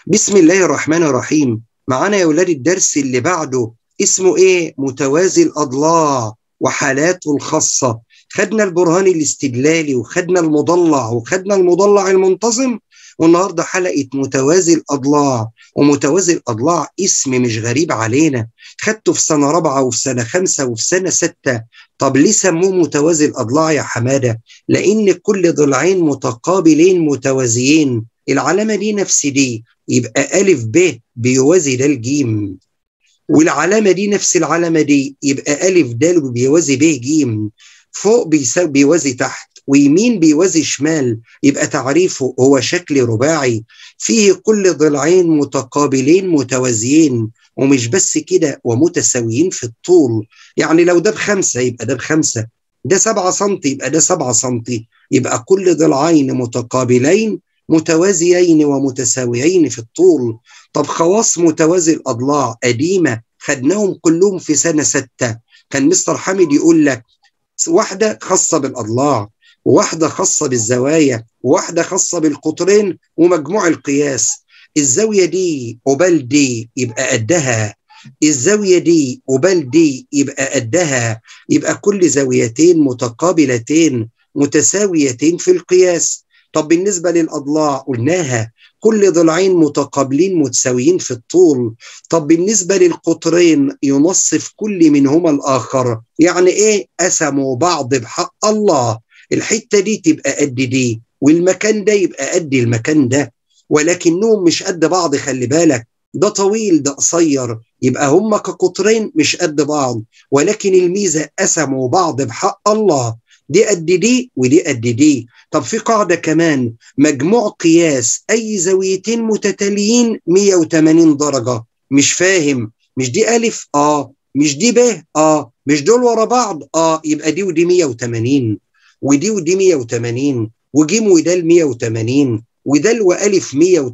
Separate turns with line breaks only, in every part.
بسم الله الرحمن الرحيم معانا يا ولاد الدرس اللي بعده اسمه ايه متوازي الاضلاع وحالاته الخاصه خدنا البرهان الاستدلالي وخدنا المضلع وخدنا المضلع المنتظم والنهارده حلقه متوازي الاضلاع ومتوازي الاضلاع اسم مش غريب علينا خدته في سنه رابعه وفي سنه خمسه وفي سنه سته طب ليه سموه متوازي الاضلاع يا حماده؟ لان كل ضلعين متقابلين متوازيين العلامه دي نفس دي يبقى ألف ب بيوازي د الجيم والعلامة دي نفس العلامة دي يبقى ألف د بيوازي ب ج فوق بيساوي بيوازي تحت ويمين بيوازي شمال يبقى تعريفه هو شكل رباعي فيه كل ضلعين متقابلين متوازيين ومش بس كده ومتساويين في الطول يعني لو ده بخمسة يبقى ده بخمسة ده سبعة سنتي يبقى ده سبعة سنتي يبقى كل ضلعين متقابلين متوازيين ومتساويين في الطول طب خواص متوازي الأضلاع قديمة خدناهم كلهم في سنة ستة كان مستر حامد يقول لك واحدة خاصة بالأضلاع وواحدة خاصة بالزوايا وواحدة خاصة بالقطرين ومجموع القياس الزاوية دي قبال دي يبقى قدها الزاوية دي قبال دي يبقى قدها يبقى كل زاويتين متقابلتين متساويتين في القياس طب بالنسبة للأضلاع قلناها كل ضلعين متقابلين متساويين في الطول طب بالنسبة للقطرين ينصف كل منهما الآخر يعني إيه قسموا بعض بحق الله الحتة دي تبقى قد دي والمكان ده يبقى قد المكان ده ولكنهم مش قد بعض خلي بالك ده طويل ده قصير يبقى هما كقطرين مش قد بعض ولكن الميزة قسموا بعض بحق الله دي قد دي ودي قد دي طب في قاعدة كمان مجموع قياس أي زاويتين متتاليين 180 درجة مش فاهم مش دي ألف آه مش دي ب آه مش دول ورا بعض آه يبقى دي ودي 180 ودي ودي 180 وجيم ودال 180 ودال وألف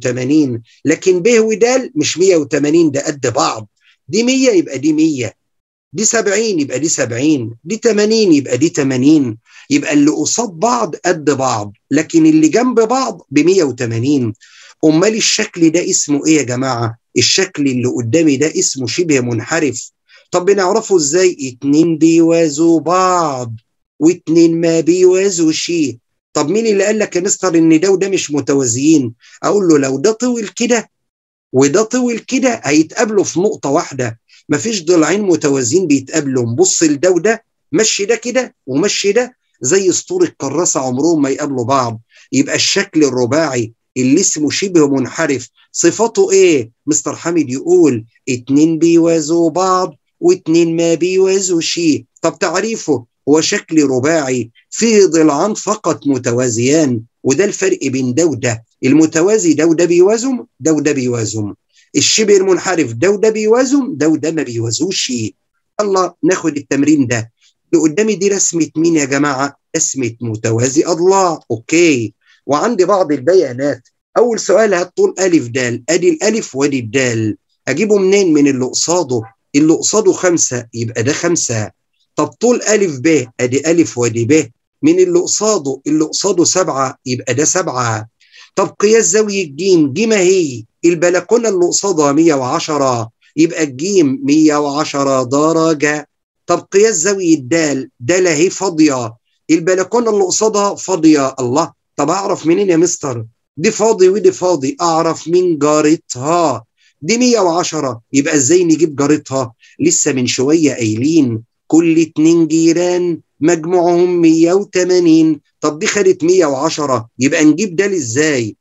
180 لكن ب ودال مش 180 ده قد بعض دي 100 يبقى دي 100 دي 70 يبقى دي 70 دي 80 يبقى دي 80 يبقى اللي قصاد بعض قد بعض لكن اللي جنب بعض ب 180 امال الشكل ده اسمه ايه يا جماعه الشكل اللي قدامي ده اسمه شبه منحرف طب بنعرفه ازاي اتنين بيوازوا بعض واتنين ما بيوازوا شيء طب مين اللي قال لك يا مستر ان ده وده مش متوازيين اقول له لو ده طول كده وده طول كده هيتقابلوا في نقطه واحده مفيش ضلعين متوازيين بيتقابلوا نبص لده وده مشي ده كده ومشي ده زي اسطول الكراسه عمرهم ما يقابلوا بعض يبقى الشكل الرباعي اللي اسمه شبه منحرف صفاته ايه مستر حامد يقول اتنين بيوازوا بعض واتنين ما بيوازوا شيء طب تعريفه هو شكل رباعي فيه ضلعان فقط متوازيان وده الفرق بين ده وده المتوازي ده وده بيوازم ده وده بيوازم الشبه المنحرف ده وده بيوازم ده وده ما بيوازوش الله ناخد التمرين ده اللي قدامي دي رسمة مين يا جماعة؟ رسمة متوازي أضلاع أوكي وعندي بعض البيانات أول سؤال هات طول ألف دال أدي الألف وأدي الدال أجيبه منين من اللي قصاده اللي قصاده خمسة يبقى ده خمسة طب طول ألف ب أدي ألف وأدي ب من اللي قصاده اللي قصاده سبعة يبقى ده سبعة طب قياس زاوية جيم جيم هي البلكونة اللي قصادها 110 يبقى الجيم 110 درجة طب قياس زاوية دال دال اهي فاضية البلكونة اللي قصادها فاضية الله طب أعرف منين يا مستر دي فاضي ودي فاضي أعرف مين جارتها دي 110 يبقى ازاي نجيب جارتها لسه من شوية قايلين كل اتنين جيران مجموعهم 180 طب دي خدت 110 يبقى نجيب دال ازاي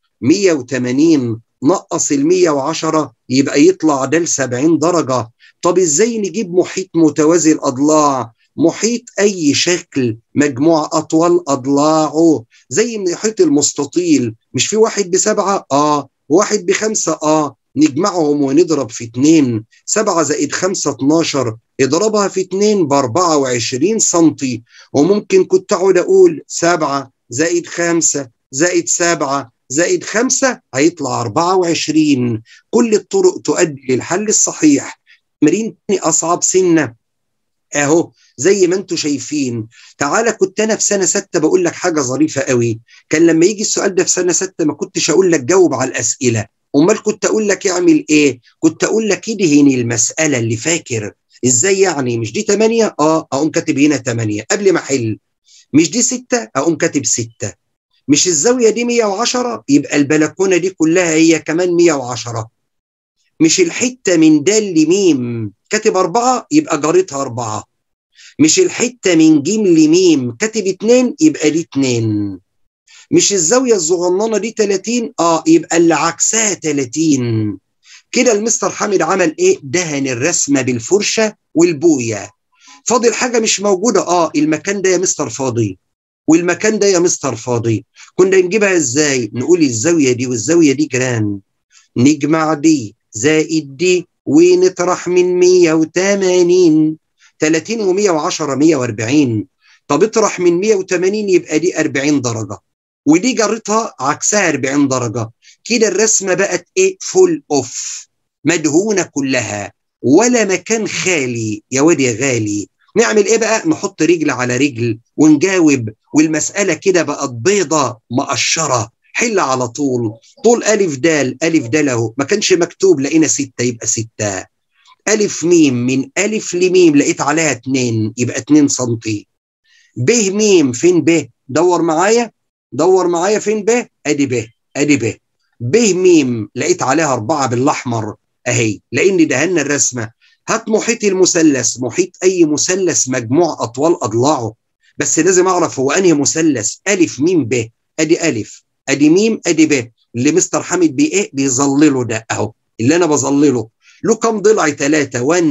180 نقص ال 110 يبقى يطلع ده ل 70 درجة طب ازاي نجيب محيط متوازي الأضلاع محيط أي شكل مجموع أطول أضلاعه زي محيط المستطيل مش في واحد بسبعة آه واحد بخمسة آه نجمعهم ونضرب في اتنين سبعة زائد خمسة اتناشر اضربها في اتنين باربعة وعشرين سنتي وممكن كنت اقعد اقول سبعة زائد خمسة زائد سبعة زائد خمسة هيطلع أربعة وعشرين كل الطرق تؤدي للحل الصحيح تمرين تاني أصعب سنة اهو زي ما انتم شايفين تعالى كنت انا في سنه سته بقول لك حاجه ظريفه قوي كان لما يجي السؤال ده في سنه سته ما كنتش اقول لك جاوب على الاسئله امال كنت اقول لك اعمل ايه كنت اقول لك ادهن المساله اللي فاكر ازاي يعني مش دي 8 اه اقوم كاتب هنا 8 قبل ما احل مش دي 6 اقوم كاتب 6 مش الزاويه دي 110 يبقى البلكونه دي كلها هي كمان 110 مش الحته من د لميم كاتب أربعة يبقى جارتها أربعة مش الحتة من ج لميم كاتب اتنين يبقى دي اتنين مش الزاوية الصغننة دي 30 اه يبقى اللي عكسها 30 كده المستر حامد عمل ايه دهن الرسمة بالفرشة والبوية فاضل حاجة مش موجودة اه المكان ده يا مستر فاضي والمكان ده يا مستر فاضي كنا نجيبها ازاي نقول الزاوية دي والزاوية دي جيران نجمع دي زائد دي ونطرح من 180 30 و110 140 طب اطرح من 180 يبقى دي 40 درجة ودي جرتها عكسها 40 درجة كده الرسمة بقت ايه فول اوف مدهونة كلها ولا مكان خالي يا واد يا غالي نعمل ايه بقى نحط رجل على رجل ونجاوب والمسألة كده بقت بيضة مقشرة حل على طول طول ألف دال ألف دال أهو ما كانش مكتوب لقينا ستة يبقى ستة ألف ميم من ألف لميم لقيت عليها اتنين يبقى اتنين سنتي ب ميم فين ب دور معايا دور معايا فين ب أدي ب أدي ب ب ميم لقيت عليها أربعة بالأحمر أهي لأن دهنا الرسمة هات محيط المثلث محيط أي مثلث مجموع أطوال أضلاعه بس لازم أعرف هو أنهي مثلث ألف ميم ب أدي ألف ادي ميم ادي ب اللي مستر حامد بي ايه بيظلله ده اهو اللي انا بظلله له كام ضلع ثلاثة 1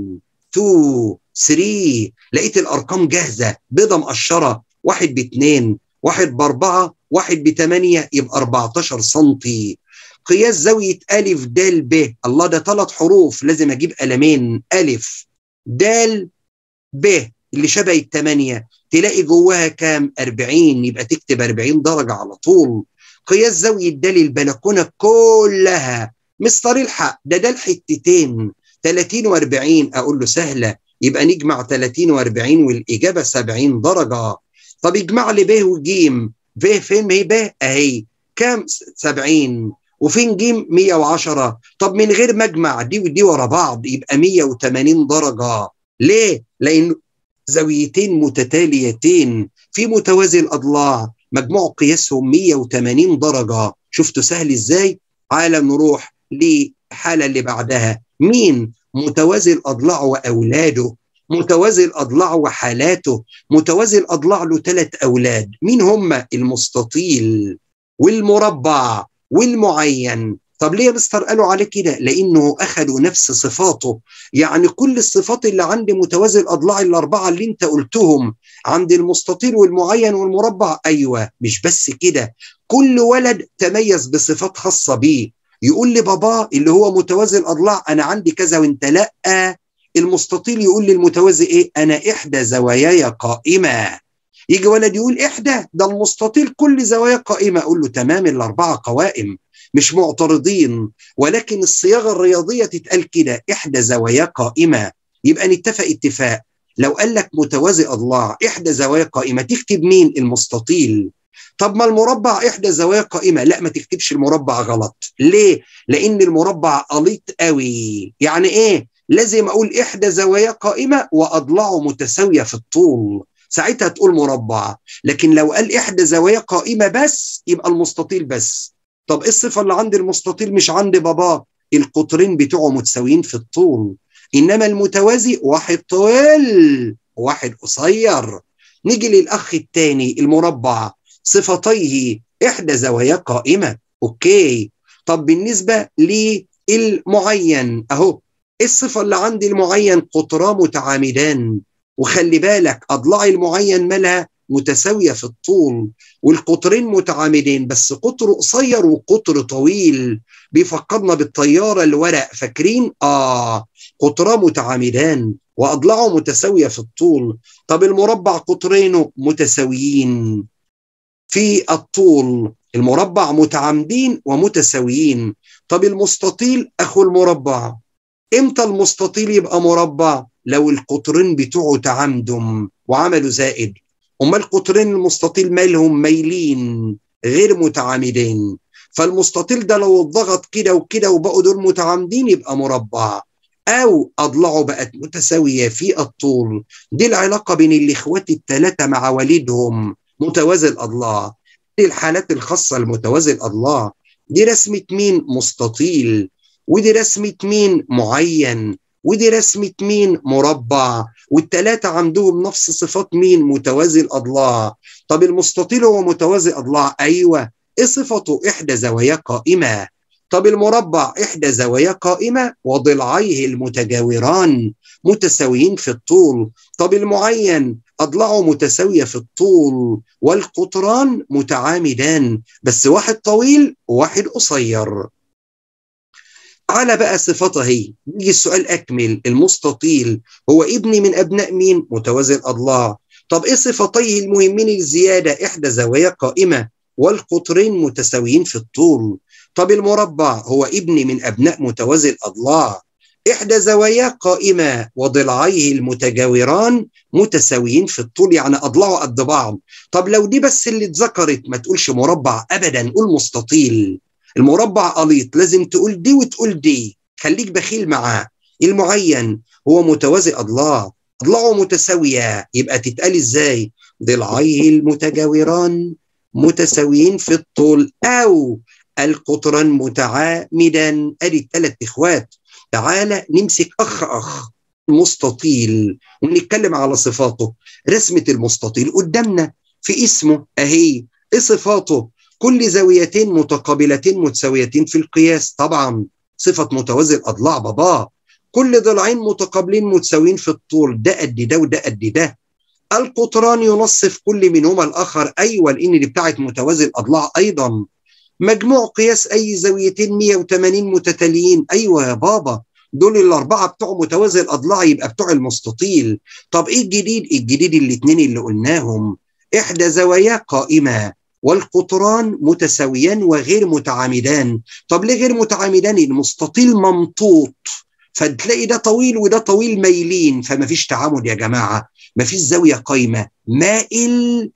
2 3 لقيت الارقام جاهزه بيضه مقشره واحد باثنين واحد باربعه واحد بثمانيه يبقى 14 سم قياس زاويه الف د ب الله ده ثلاث حروف لازم اجيب قلمين الف د ب اللي شبه الثمانيه تلاقي جواها كام 40 يبقى تكتب 40 درجه على طول قياس زاويه د البلكونه كلها مستر الحق ده ده الحتتين 30 و40 اقول له سهله يبقى نجمع 30 و40 والاجابه 70 درجه طب اجمع لي ب وج ب فين هي ب اهي كام 70 وفين ج 110 طب من غير ما اجمع دي ودي ورا بعض يبقى 180 درجه ليه لان زاويتين متتاليتين في متوازي الاضلاع مجموع قياسهم 180 درجه شفتوا سهل ازاي تعالى نروح للحاله اللي بعدها مين متوازي الاضلاع واولاده متوازي الاضلاع وحالاته متوازي الاضلاع له ثلاث اولاد مين هم المستطيل والمربع والمعين طب ليه يا مستر قالوا عليه كده لانه اخذوا نفس صفاته يعني كل الصفات اللي عند متوازي الاضلاع الاربعه اللي انت قلتهم عند المستطيل والمعين والمربع ايوه مش بس كده كل ولد تميز بصفات خاصه بيه يقول لي بابا اللي هو متوازي الاضلاع انا عندي كذا وانت لا المستطيل يقول لي المتوازي ايه انا احدى زواياي قائمه يجي ولد يقول احدى ده المستطيل كل زوايا قائمه اقول له تمام الاربعه قوائم مش معترضين ولكن الصياغه الرياضيه تتقال كده احدى زوايا قائمه يبقى نتفق اتفاق لو قال لك متوازي اضلاع احدى زوايا قائمه تكتب مين المستطيل طب ما المربع احدى زوايا قائمه لا ما تكتبش المربع غلط ليه لان المربع قليط قوي يعني ايه لازم اقول احدى زوايا قائمه واضلاعه متساويه في الطول ساعتها تقول مربع لكن لو قال احدى زوايا قائمه بس يبقى المستطيل بس طب ايه الصفه اللي عند المستطيل مش عند باباه القطرين بتوعه متساويين في الطول انما المتوازي واحد طويل وواحد قصير نيجي للاخ الثاني المربع صفتيه احدى زوايا قائمه اوكي طب بالنسبه للمعين اهو ايه الصفه اللي عند المعين قطران متعامدان وخلي بالك اضلاع المعين مالها متساويه في الطول والقطرين متعامدين بس قطر قصير وقطر طويل بيفكرنا بالطياره الورق فاكرين اه قطران متعامدان واضلاعه متساويه في الطول طب المربع قطرينه متساويين في الطول المربع متعامدين ومتساويين طب المستطيل اخو المربع امتى المستطيل يبقى مربع لو القطرين بتوعه تعامدم وعملوا زائد امال القطرين المستطيل مالهم مايلين غير متعامدين فالمستطيل ده لو اتضغط كده وكده وبقوا دول متعامدين يبقى مربع او اضلاعه بقت متساويه في الطول دي العلاقه بين الاخوات الثلاثه مع والدهم متوازي الاضلاع دي الحالات الخاصه المتوازي الاضلاع دي رسمه مين مستطيل ودي رسمه مين معين ودي رسمه مين مربع والثلاثه عندهم نفس صفات مين متوازي الاضلاع طب المستطيل هو متوازي اضلاع ايوه ايه صفته احدى زوايا قائمه طب المربع إحدى زوايا قائمة وضلعيه المتجاوران متساويين في الطول طب المعين أضلاعه متساوية في الطول والقطران متعامدان بس واحد طويل وواحد قصير على بقى صفاتها هي يجي السؤال أكمل المستطيل هو ابني من أبناء مين متوازي الأضلاع طب إيه صفتيه المهمين الزيادة إحدى زوايا قائمة والقطرين متساويين في الطول طب المربع هو ابن من أبناء متوازي الأضلاع إحدى زواياه قائمة وضلعيه المتجاوران متساويين في الطول يعني أضلاعه قد بعض طب لو دي بس اللي اتذكرت ما تقولش مربع أبدا قول مستطيل المربع قليط لازم تقول دي وتقول دي خليك بخيل معاه المعين هو متوازي أضلاع أضلاعه متساوية يبقى تتقال إزاي ضلعيه المتجاوران متساويين في الطول أو القطران متعامدا ادي الثلاث اخوات تعالى نمسك اخ اخ مستطيل ونتكلم على صفاته رسمه المستطيل قدامنا في اسمه اهي ايه صفاته كل زاويتين متقابلتين متساويتين في القياس طبعا صفه متوازي الاضلاع بابا كل ضلعين متقابلين متساويين في الطول ده قد ده وده قد ده القطران ينصف كل منهما الاخر ايوه لان دي بتاعت متوازي الاضلاع ايضا مجموع قياس اي زاويتين 180 متتاليين ايوه يا بابا دول الاربعه بتوع متوازي الاضلاع يبقى بتوع المستطيل طب ايه الجديد الجديد الاثنين اللي قلناهم احدى زوايا قائمه والقطران متساويان وغير متعامدان طب ليه غير متعامدان المستطيل ممطوط فتلاقي ده طويل وده طويل مايلين فما فيش تعامد يا جماعه ما فيش زاويه قايمه مائل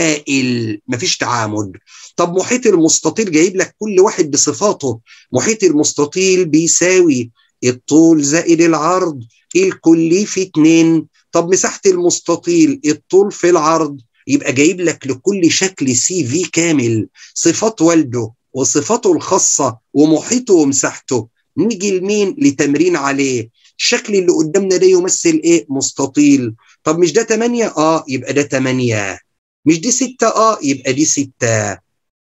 مائل مفيش تعامد طب محيط المستطيل جايب لك كل واحد بصفاته محيط المستطيل بيساوي الطول زائد العرض الكلي في اتنين طب مساحة المستطيل الطول في العرض يبقى جايب لك لكل شكل سي في كامل صفات والده وصفاته الخاصة ومحيطه ومساحته نيجي لمين لتمرين عليه الشكل اللي قدامنا ده يمثل ايه مستطيل طب مش ده 8 اه يبقى ده 8 مش دي ستة اه يبقى دي ستة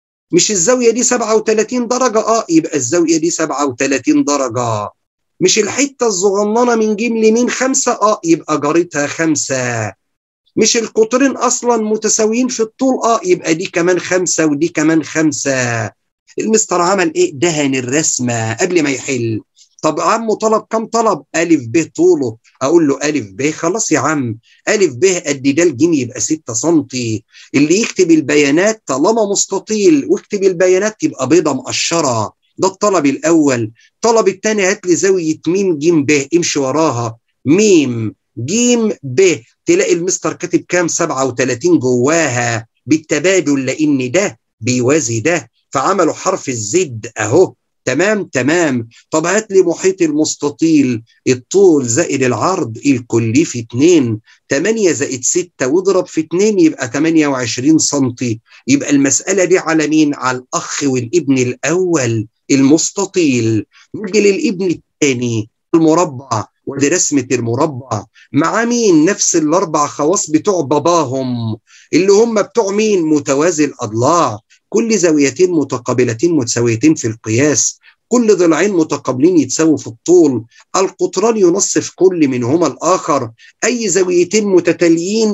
مش الزاوية دي 37 درجة اه يبقى الزاوية دي 37 درجة مش الحتة الصغننة من جيم لمين خمسة اه يبقى جارتها خمسة مش القطرين اصلا متساويين في الطول اه يبقى دي كمان خمسة ودي كمان خمسة المستر عمل ايه دهن الرسمة قبل ما يحل طب عمه طلب كم طلب ألف ب طوله أقول له ألف ب خلاص يا عم ألف ب قد ده الجيم يبقى 6 سم اللي يكتب البيانات طالما مستطيل واكتب البيانات تبقى بيضة مقشرة ده الطلب الأول طلب الثاني هات لي زاوية ميم جيم ب امشي وراها ميم جيم ب تلاقي المستر كاتب كام 37 جواها بالتبادل لأن ده بيوازي ده فعملوا حرف الزد أهو تمام تمام طب هات لي محيط المستطيل الطول زائد العرض الكلي في 2 8 زائد 6 واضرب في 2 يبقى 28 سم يبقى المسألة دي على مين على الأخ والابن الأول المستطيل نيجي للابن الثاني المربع ودي رسمة المربع مع مين نفس الأربع خواص بتوع باباهم اللي هم بتوع مين متوازي الأضلاع كل زاويتين متقابلتين متساويتين في القياس كل ضلعين متقابلين يتساووا في الطول القطران ينصف كل منهما الآخر أي زاويتين متتاليين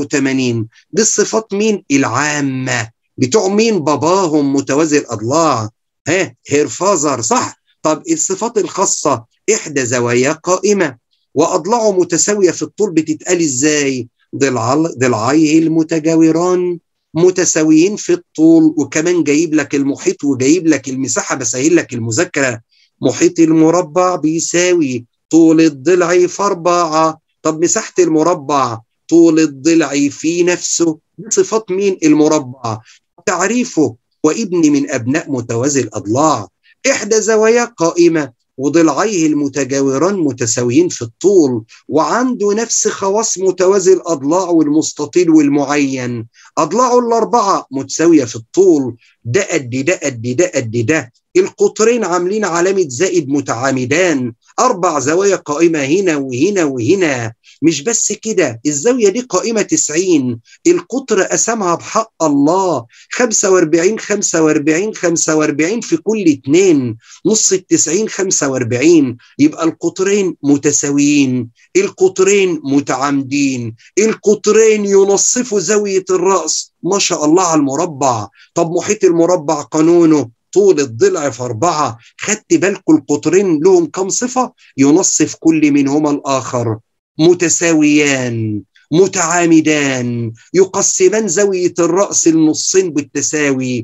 180 دي الصفات مين العامة بتوع مين باباهم متوازي الأضلاع ها هيرفازر صح طب الصفات الخاصة إحدى زوايا قائمة وأضلاعه متساوية في الطول بتتقال إزاي ضلع ضلعيه المتجاوران متساويين في الطول وكمان جايب لك المحيط وجايب لك المساحه بسهل لك المذاكره محيط المربع بيساوي طول الضلع في أربعة طب مساحة المربع طول الضلع في نفسه صفات مين المربع تعريفه وابن من أبناء متوازي الأضلاع إحدى زوايا قائمة وضلعيه المتجاوران متساويين في الطول وعنده نفس خواص متوازي الأضلاع والمستطيل والمعين أضلاعه الأربعة متساوية في الطول ده قد ده قد ده قد ده القطرين عاملين علامة زائد متعامدان أربع زوايا قائمة هنا وهنا وهنا مش بس كده الزاوية دي قائمة 90 القطر قسمها بحق الله 45 45 45 في كل اتنين نص التسعين 45 يبقى القطرين متساويين القطرين متعامدين القطرين ينصفوا زاوية الرأس ما شاء الله على المربع طب محيط المربع قانونه طول الضلع في أربعة خدت بالكم القطرين لهم كم صفة ينصف كل منهما الآخر متساويان متعامدان يقسمان زاوية الرأس النصين بالتساوي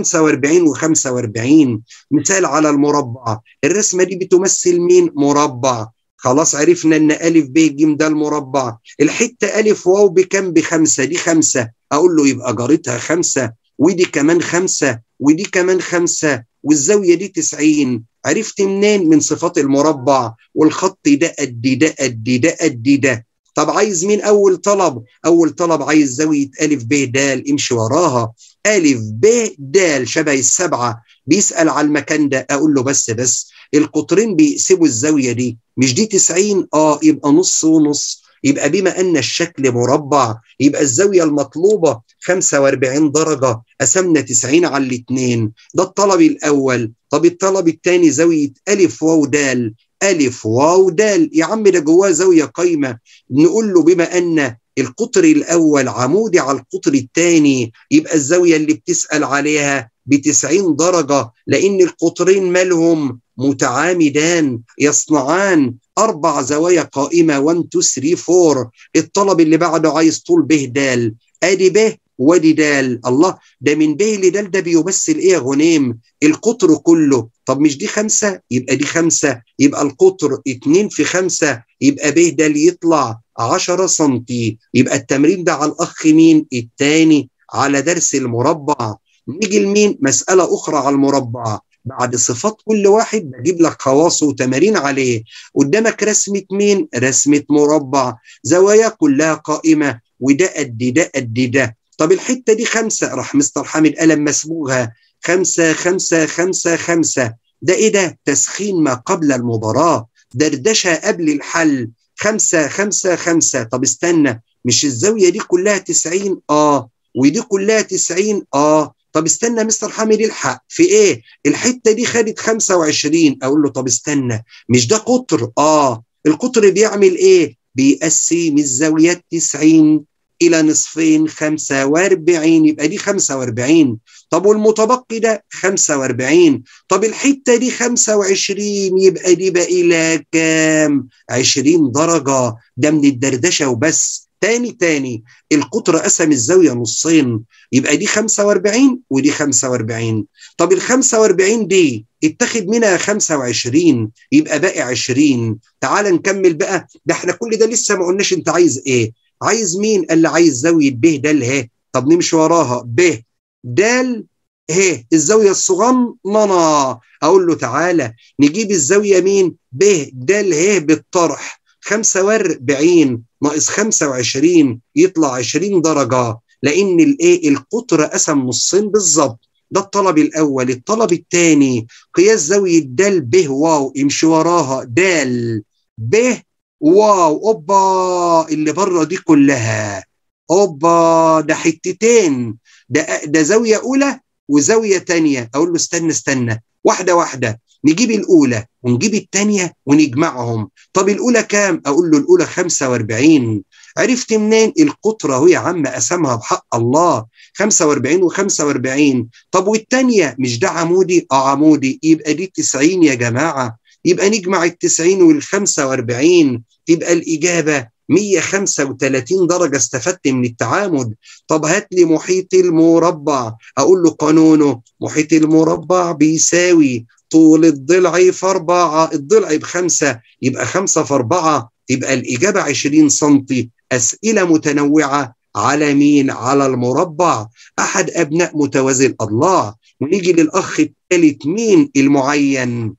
45 و45 مثال على المربع الرسمة دي بتمثل مين مربع خلاص عرفنا ان ألف ب ج ده المربع الحتة ألف واو بكم بخمسة دي خمسة أقول له يبقى جارتها خمسة ودي كمان خمسة ودي كمان خمسة والزاوية دي تسعين عرفت منين من صفات المربع والخط ده قد ده قد ده قد ده طب عايز مين أول طلب أول طلب عايز زاوية ألف ب د امشي وراها ألف ب د شبه السبعة بيسأل على المكان ده أقول له بس بس القطرين بيقسموا الزاوية دي مش دي 90 اه يبقى نص ونص يبقى بما ان الشكل مربع يبقى الزاويه المطلوبه 45 درجه قسمنا 90 على الاثنين ده الطلب الاول طب الطلب الثاني زاويه الف واو دال الف واو دال يا عم ده جواه زاويه قايمه نقول له بما ان القطر الاول عمودي على القطر الثاني يبقى الزاويه اللي بتسال عليها ب 90 درجه لان القطرين مالهم متعامدان يصنعان اربع زوايا قائمه 1 2 3 4 الطلب اللي بعده عايز طول ب د ادي ب وادي دال الله ده من ب لدال ده بيمثل ايه يا غنيم القطر كله طب مش دي خمسة يبقى دي خمسة يبقى القطر اتنين في خمسة يبقى ب دال يطلع 10 سنتي يبقى التمرين ده على الاخ مين التاني على درس المربع نيجي لمين مسألة أخرى على المربع بعد صفات كل واحد بجيب لك خواصه وتمارين عليه قدامك رسمة مين رسمة مربع زوايا كلها قائمة وده قد ده قد ده طب الحتة دي خمسة راح مستر حامد قلم مسبوغها خمسة خمسة خمسة خمسة ده ايه ده تسخين ما قبل المباراة دردشة قبل الحل خمسة خمسة خمسة طب استنى مش الزاوية دي كلها تسعين اه ودي كلها تسعين اه طب استنى مستر حامد الحق في ايه الحته دي خدت 25 اقول له طب استنى مش ده قطر اه القطر بيعمل ايه بيقسم الزاويات 90 الى نصفين 45 يبقى دي 45 طب والمتبقي ده 45 طب الحته دي 25 يبقى دي باقي لها كام 20 درجه ده من الدردشه وبس تاني تاني القطر قسم الزاوية نصين يبقى دي 45 ودي 45 طب ال 45 دي اتخذ منها 25 يبقى باقي 20 تعال نكمل بقى ده احنا كل ده لسه ما قلناش انت عايز ايه عايز مين اللي عايز زاوية ب د ه طب نمشي وراها ب د ه الزاوية الصغننة اقول له تعالى نجيب الزاوية مين ب د ه بالطرح 45 ناقص 25 يطلع 20 درجة لأن الإيه القطر قسم نصين بالظبط ده الطلب الأول الطلب الثاني قياس زاوية د ب واو امشي وراها د ب واو أوبا اللي بره دي كلها أوبا ده حتتين ده ده زاوية أولى وزاوية تانية أقول له استنى استنى واحدة واحدة نجيب الأولى ونجيب الثانية ونجمعهم طب الأولى كام؟ أقول له الأولى 45 عرفت منين؟ القطرة هو يا عم قسمها بحق الله 45 و45 طب والثانية مش ده عمودي؟ اه عمودي يبقى دي 90 يا جماعة يبقى نجمع ال 90 وال 45 تبقى الإجابة 135 درجة استفدت من التعامد طب هات لي محيط المربع أقول له قانونه محيط المربع بيساوي طول الضلع في أربعة الضلع بخمسة يبقى خمسة في أربعة يبقى الإجابة 20 سنتي أسئلة متنوعة على مين على المربع احد ابناء متوازي الاضلاع ونيجي للاخ الثالث مين المعين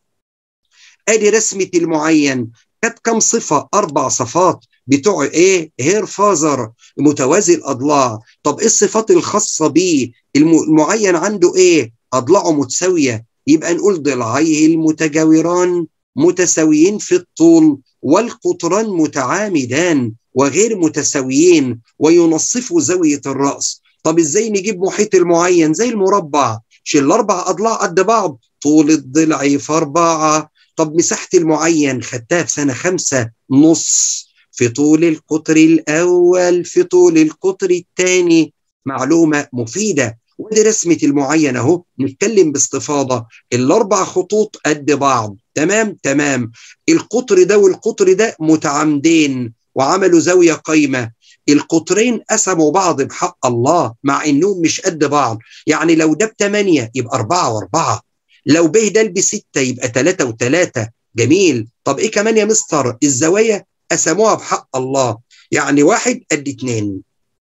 ادي رسمه المعين كانت كم صفه اربع صفات بتوع ايه هير فازر متوازي الاضلاع طب ايه الصفات الخاصه بيه المعين عنده ايه اضلاعه متساويه يبقى نقول ضلعيه المتجاوران متساويين في الطول والقطران متعامدان وغير متساويين وينصفوا زاويه الراس طب ازاي نجيب محيط المعين زي المربع شيل الاربع اضلاع قد بعض طول الضلع في اربعه طب مساحه المعين خدتها في سنه خمسه نص في طول القطر الاول في طول القطر الثاني معلومه مفيده ودي رسمه المعين اهو نتكلم باستفاضه الاربع خطوط قد بعض تمام تمام القطر ده والقطر ده متعامدين وعملوا زاويه قايمه القطرين قسموا بعض بحق الله مع انهم مش قد بعض يعني لو ده بثمانيه يبقى اربعه واربعه لو ب ده بسته يبقى ثلاثه وثلاثه جميل طب ايه كمان يا مستر الزوايا قسموها بحق الله يعني واحد قد اثنين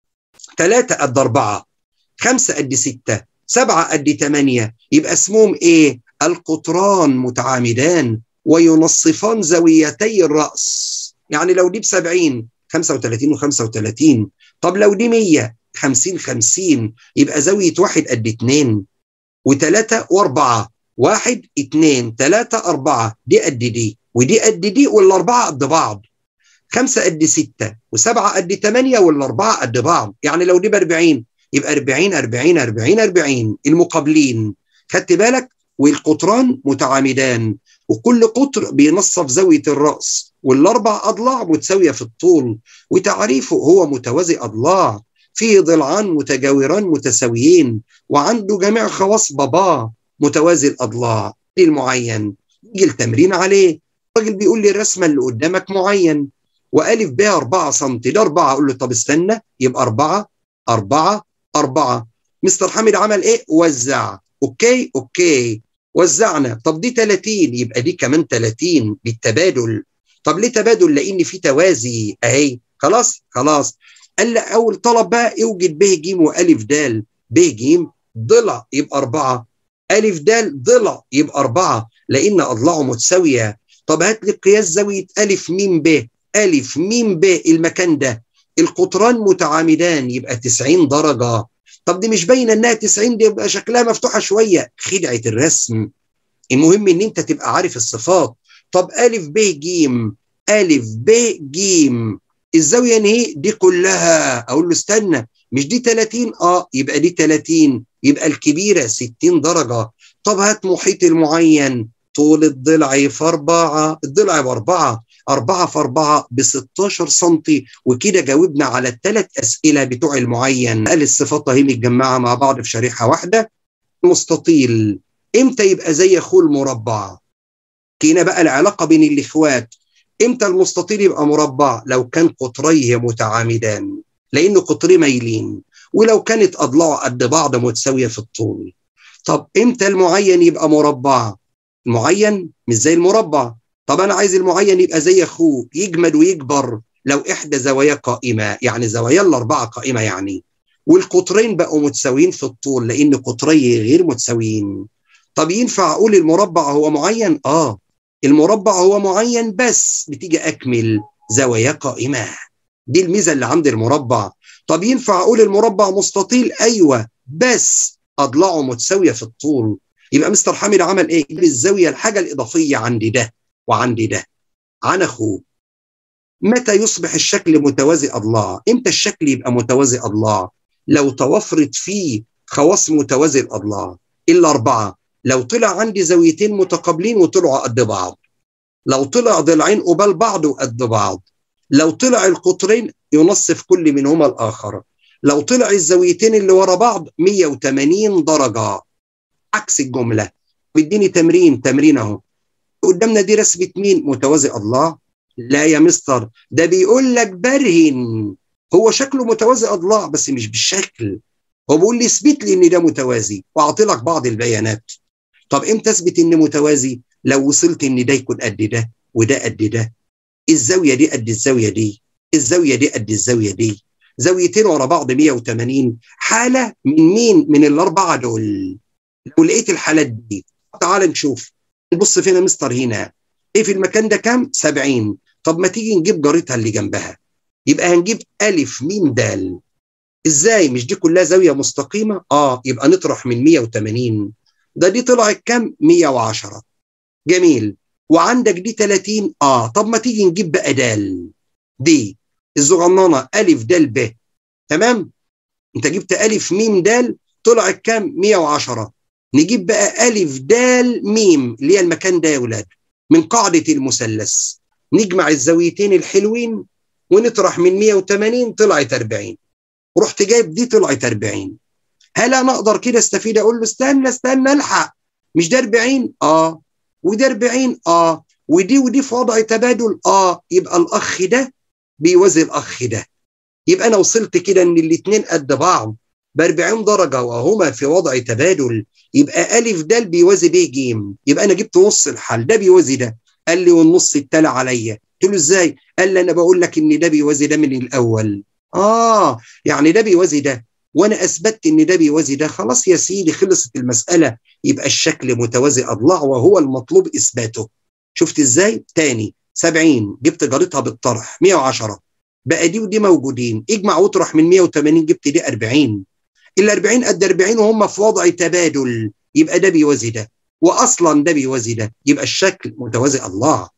ثلاثه قد اربعه خمسه قد سته سبعه قد ثمانيه يبقى اسمهم ايه؟ القطران متعامدان وينصفان زاويتي الراس يعني لو دي ب 70 35 و35 طب لو دي 100 50 50 يبقى زاويه واحد قد اثنين وثلاثه واربعه واحد اثنين ثلاثه اربعه دي قد دي ودي قد دي والاربعه قد بعض خمسه قد سته وسبعه قد ثمانيه والاربعه قد بعض يعني لو دي ب 40 يبقى 40 40 40 40 المقابلين خدت بالك والقطران متعامدان وكل قطر بينصف زاويه الراس والاربع اضلاع متساويه في الطول وتعريفه هو متوازي اضلاع فيه ضلعان متجاوران متساويين وعنده جميع خواص باباه متوازي الاضلاع المعين يجي التمرين عليه الراجل بيقول لي الرسمه اللي قدامك معين والف ب 4 سم ده 4 اقول له طب استنى يبقى 4 4 4 مستر حامد عمل ايه وزع اوكي اوكي وزعنا طب دي 30 يبقى دي كمان 30 بالتبادل طب ليه تبادل لان في توازي اهي خلاص خلاص قال لك اول طلب بقى اوجد ب ج والف د ب ج ضلع يبقى أربعة ألف د ضلع يبقى أربعة لأن أضلاعه متساوية طب هات لي قياس زاوية ألف م ب ألف م ب المكان ده القطران متعامدان يبقى 90 درجة طب دي مش باينة إنها 90 دي يبقى شكلها مفتوحة شوية خدعة الرسم المهم إن أنت تبقى عارف الصفات طب ألف ب ج ألف ب ج الزاوية نهي دي كلها أقول له استنى مش دي 30 اه يبقى دي 30 يبقى الكبيرة 60 درجة طب هات محيط المعين طول الضلع في أربعة الضلع بأربعة أربعة في أربعة ب 16 سم وكده جاوبنا على الثلاث أسئلة بتوع المعين قال الصفات اهي متجمعة مع بعض في شريحة واحدة مستطيل امتى يبقى زي أخوه المربع هنا بقى العلاقة بين الإخوات امتى المستطيل يبقى مربع لو كان قطريه متعامدان لأن قطريه مايلين ولو كانت أضلاعه قد بعض متساوية في الطول طب امتى المعين يبقى مربع المعين مش زي المربع طب أنا عايز المعين يبقى زي أخوه يجمد ويكبر لو إحدى زوايا قائمة يعني زوايا الأربعة قائمة يعني والقطرين بقوا متساويين في الطول لأن قطريه غير متساويين طب ينفع أقول المربع هو معين؟ آه المربع هو معين بس بتيجي أكمل زوايا قائمة دي الميزة اللي عند المربع طب ينفع أقول المربع مستطيل أيوة بس أضلاعه متساوية في الطول يبقى مستر حامد عمل إيه؟ الزاوية الحاجة الإضافية عندي ده وعندي ده عن أخوه متى يصبح الشكل متوازي أضلاع؟ إمتى الشكل يبقى متوازي أضلاع؟ لو توفرت فيه خواص متوازي الأضلاع الأربعة لو طلع عندي زاويتين متقابلين وطلعوا قد بعض لو طلع ضلعين قبال بعض وقد بعض لو طلع القطرين ينصف كل منهما الآخر لو طلع الزاويتين اللي ورا بعض 180 درجة عكس الجملة بيديني تمرين تمرين اهو قدامنا دي رسمة مين متوازي أضلاع لا يا مستر ده بيقول لك برهن هو شكله متوازي أضلاع بس مش بالشكل هو بيقول لي اثبت لي ان ده متوازي واعطي لك بعض البيانات طب امتى اثبت ان متوازي لو وصلت ان ده يكون قد ده وده قد ده الزاويه دي قد الزاويه دي الزاويه دي قد الزاويه دي زاويتين ورا بعض 180 حاله من مين من الاربعه دول لو لقيت الحالات دي تعال نشوف نبص فين يا مستر هنا ايه في المكان ده كام 70 طب ما تيجي نجيب جارتها اللي جنبها يبقى هنجيب الف ميم دال ازاي مش دي كلها زاويه مستقيمه اه يبقى نطرح من 180 ده دي طلعت كام 110 جميل وعندك دي 30 اه طب ما تيجي نجيب بقى دال دي الصغننه الف دال ب تمام انت جبت الف ميم دال طلعت كام 110 نجيب بقى الف دال ميم اللي هي المكان ده يا ولاد من قاعده المثلث نجمع الزاويتين الحلوين ونطرح من 180 طلعت 40 ورحت جايب دي طلعت 40 هل انا اقدر كده استفيد اقول له استنى استنى الحق مش ده 40 اه وده 40 اه ودي ودي في وضع تبادل اه يبقى الاخ ده بيوازي الاخ ده يبقى انا وصلت كده ان الاثنين قد بعض ب 40 درجه وهما في وضع تبادل يبقى الف د بيوازي ب ج يبقى انا جبت نص الحل ده بيوازي ده قال لي والنص التالي عليا قلت له ازاي قال لي انا بقول لك ان ده بيوازي ده من الاول اه يعني ده بيوازي ده وانا اثبتت ان ده بيوازي ده خلاص يا سيدي خلصت المساله يبقى الشكل متوازي اضلاع وهو المطلوب اثباته شفت ازاي تاني 70 جبت جارتها بالطرح 110 بقى دي ودي موجودين اجمع واطرح من 180 جبت دي 40 ال 40 قد 40 وهم في وضع تبادل يبقى ده بيوازي ده واصلا ده بيوازي ده يبقى الشكل متوازي الله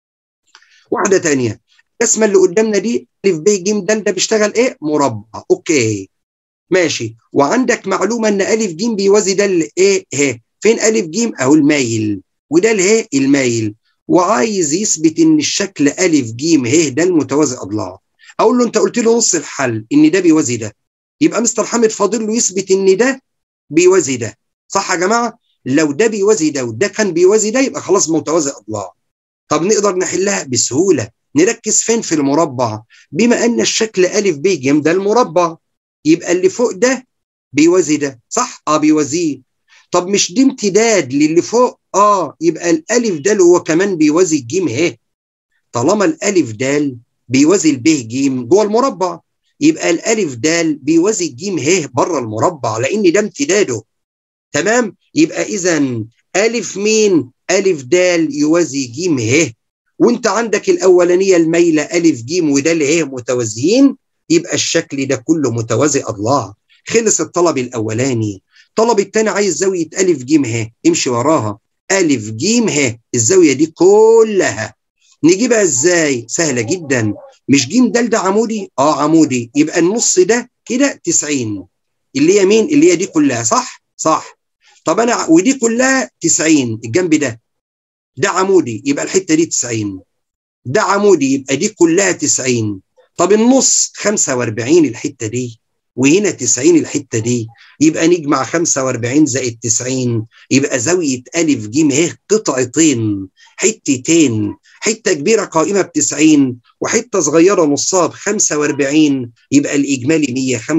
واحده ثانيه الرسمه اللي قدامنا دي الف ب ج د ده بيشتغل ايه مربع اوكي ماشي وعندك معلومه ان الف ج بيوازي ده الايه ه فين الف ج اهو المايل وده اله المايل وعايز يثبت ان الشكل الف ج ه ده المتوازي اضلاع اقول له انت قلت له نص الحل ان ده بيوازي ده يبقى مستر حامد فاضل له يثبت ان ده بيوازي ده صح يا جماعه لو ده بيوازي ده وده كان بيوازي ده يبقى خلاص متوازي اضلاع طب نقدر نحلها بسهوله نركز فين في المربع بما ان الشكل الف ب ج ده المربع يبقى اللي فوق ده بيوازي ده صح اه بيوازيه طب مش دي امتداد للي فوق اه يبقى الالف ده هو كمان بيوازي الجيم ه طالما الالف د بيوازي الب ج جوه المربع يبقى الالف د بيوازي الجيم ه بره المربع لان ده امتداده تمام يبقى اذا الف مين الف د يوازي ج ه وانت عندك الاولانيه الميله الف ج وده ه متوازيين يبقى الشكل ده كله متوازي اضلاع خلص الطلب الاولاني الطلب الثاني عايز زاويه الف ج ه امشي وراها الف ج ه الزاويه دي كلها نجيبها ازاي سهله جدا مش ج د ده عمودي اه عمودي يبقى النص ده كده 90 اللي هي مين اللي هي دي كلها صح صح طب انا ودي كلها 90 الجنب ده ده عمودي يبقى الحته دي 90 ده عمودي يبقى دي كلها 90 طب النص 45 الحته دي وهنا 90 الحته دي يبقى نجمع 45 زائد 90 يبقى زاويه الف ج ه قطعتين حتتين حته كبيره قائمه ب 90 وحته صغيره نصها ب 45 يبقى الاجمالي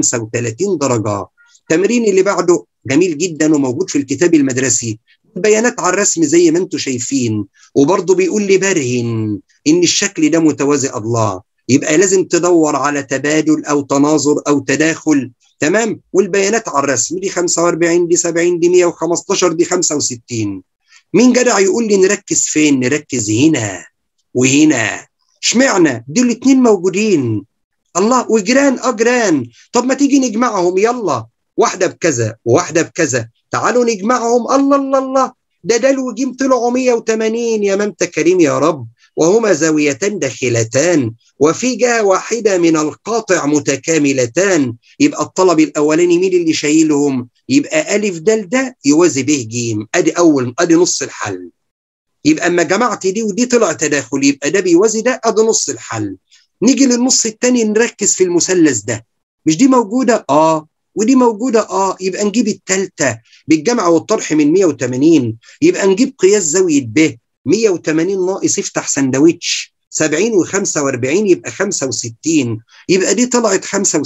135 درجه التمرين اللي بعده جميل جدا وموجود في الكتاب المدرسي بيانات على الرسم زي ما انتم شايفين وبرضه بيقول لي برهن ان الشكل ده متوازي اضلاع يبقى لازم تدور على تبادل او تناظر او تداخل تمام والبيانات على الرسم دي 45 دي 70 دي 115 دي 65 مين جدع يقول لي نركز فين نركز هنا وهنا اشمعنى دول الاثنين موجودين الله وجيران اه جيران طب ما تيجي نجمعهم يلا واحده بكذا وواحده بكذا تعالوا نجمعهم الله الله الله ده دال وجيم طلعوا 180 يا ممتى كريم يا رب وهما زاويتان داخلتان وفي جهة واحدة من القاطع متكاملتان يبقى الطلب الأولاني مين اللي شايلهم يبقى ألف دال ده يوازي به جيم أدي أول أدي نص الحل يبقى أما جمعت دي ودي طلع تداخل يبقى ده بيوازي ده أدي نص الحل نيجي للنص الثاني نركز في المثلث ده مش دي موجودة؟ آه ودي موجودة اه يبقى نجيب التالتة بالجمع والطرح من 180 يبقى نجيب قياس زاوية ب 180 ناقص افتح سندوتش 70 و45 يبقى 65 يبقى دي طلعت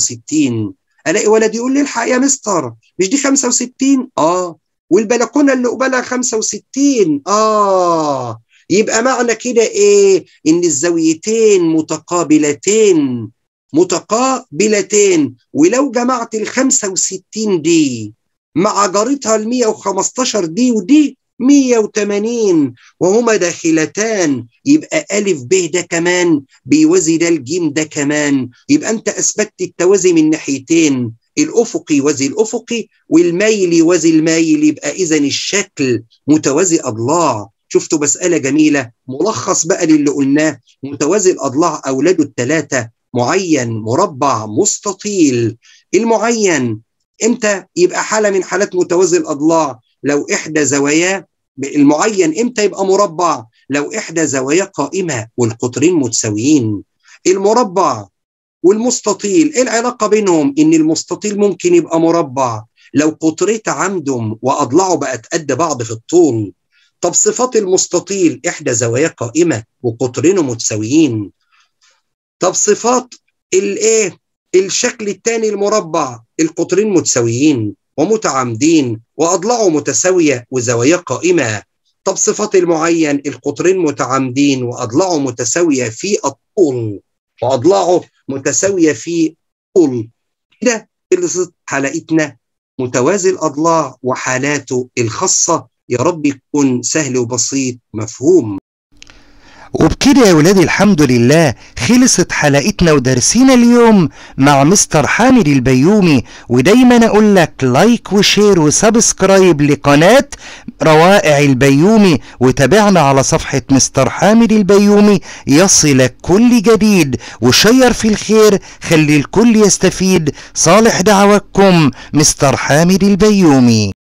65 الاقي ولد يقول لي الحق يا مستر مش دي 65 اه والبلكونه اللي قبالها 65 اه يبقى معنى كده ايه ان الزاويتين متقابلتين متقابلتين ولو جمعت ال 65 دي مع جارتها ال 115 دي ودي 180 وهما داخلتان يبقى ألف ب ده كمان بيوازي ده الجيم ده كمان يبقى أنت أثبتت التوازي من ناحيتين الأفقي يوازي الأفقي والميل يوازي الميل يبقى إذا الشكل متوازي أضلاع شفتوا مسألة جميلة ملخص بقى للي قلناه متوازي الأضلاع أولاده الثلاثة معين مربع مستطيل المعين امتى يبقى حالة من حالات متوازي الأضلاع لو إحدى زواياه المعين امتى يبقى مربع لو إحدى زواياه قائمة والقطرين متساويين المربع والمستطيل ايه العلاقة بينهم ان المستطيل ممكن يبقى مربع لو قطريه تعمدم واضلاعه بقت قد بعض في الطول طب صفات المستطيل احدى زواياه قائمة وقطرينه متساويين طب صفات الايه الشكل الثاني المربع القطرين متساويين ومتعامدين واضلاعه متساويه وزواياه قائمه طب صفات المعين القطرين متعامدين واضلاعه متساويه في الطول واضلاعه متساويه في الطول كده خلصت حلقتنا متوازي الاضلاع وحالاته الخاصه يا رب يكون سهل وبسيط مفهوم
وبكده يا ولادي الحمد لله خلصت حلقتنا ودرسينا اليوم مع مستر حامد البيومي ودايما اقول لك لايك وشير وسبسكرايب لقناة روائع البيومي وتابعنا على صفحة مستر حامد البيومي يصلك كل جديد وشير في الخير خلي الكل يستفيد صالح دعواتكم مستر حامد البيومي